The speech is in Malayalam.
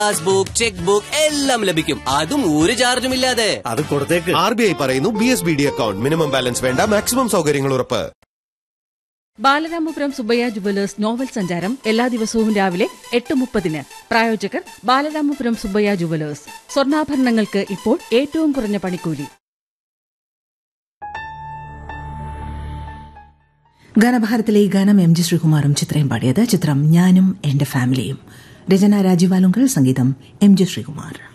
പാസ്ബുക്ക് ചെക്ക് ബുക്ക് എല്ലാം ലഭിക്കും അതും ഒരു ചാർജും ഇല്ലാതെ അത് കൊടുത്തേക്ക് ആർ ബി ഐ പറയുന്നു B S B D account minimum balance വേണ്ട മാക്സിമം സൗകര്യങ്ങൾ ഉറപ്പ് ബാലരാമപുരം സുബയ്യ ജുവലേഴ്സ് നോവൽ സഞ്ചാരം എല്ലാ ദിവസവും രാവിലെ എട്ട് മുപ്പതിന് പ്രായോജകർ ബാലരാമപുരം സുബയ്യ ജുവലേഴ്സ് സ്വർണ്ണാഭരണങ്ങൾക്ക് ഇപ്പോൾ ഏറ്റവും കുറഞ്ഞ പണിക്കൂലി ഗാനഭാരത്തിലെ ഈ ഗാനം എം ജി ശ്രീകുമാറും ചിത്രയും പാടിയത് ചിത്രം ഞാനും എന്റെ ഫാമിലിയും രചന രാജീവാലുങ്കൽ സംഗീതം എം ജി ശ്രീകുമാർ